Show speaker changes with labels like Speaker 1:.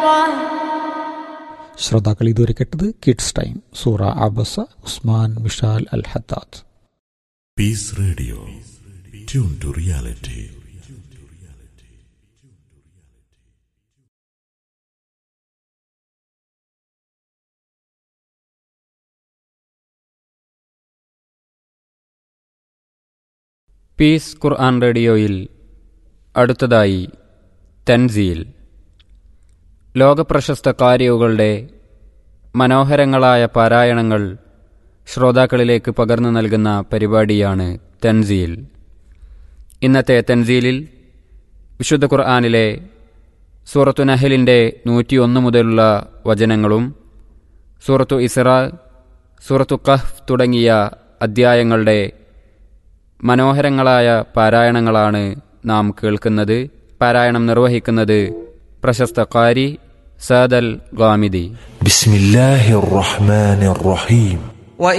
Speaker 1: ശ്രോതാക്കൾ ഇതുവരെ കേട്ടത് കിഡ്സ് ടൈം സൂറ അബസ Usman Mishal Al Haddad
Speaker 2: Peace Radio. Tune to reality.
Speaker 3: Peace Quran റേഡിയോയിൽ അടുത്തതായി തൻസീൽ ലോകപ്രശസ്ത കാരിയുകളുടെ മനോഹരങ്ങളായ പാരായണങ്ങൾ ശ്രോതാക്കളിലേക്ക് പകർന്നു നൽകുന്ന പരിപാടിയാണ് തൻസീൽ ഇന്നത്തെ തൻസീലിൽ വിശുദ്ധ ഖുർആാനിലെ സൂറത്തു നഹലിൻ്റെ നൂറ്റിയൊന്ന് മുതലുള്ള വചനങ്ങളും സൂറത്തു ഇസ്ര സൂറത്തു കഹ്ഫ് തുടങ്ങിയ അദ്ധ്യായങ്ങളുടെ മനോഹരങ്ങളായ പാരായണങ്ങളാണ് നാം കേൾക്കുന്നത് പാരായണം നിർവഹിക്കുന്നത് പ്രശസ്ത കാരി സാദൽ ഗാമിദി
Speaker 4: بسم الله الرحمن الرحيم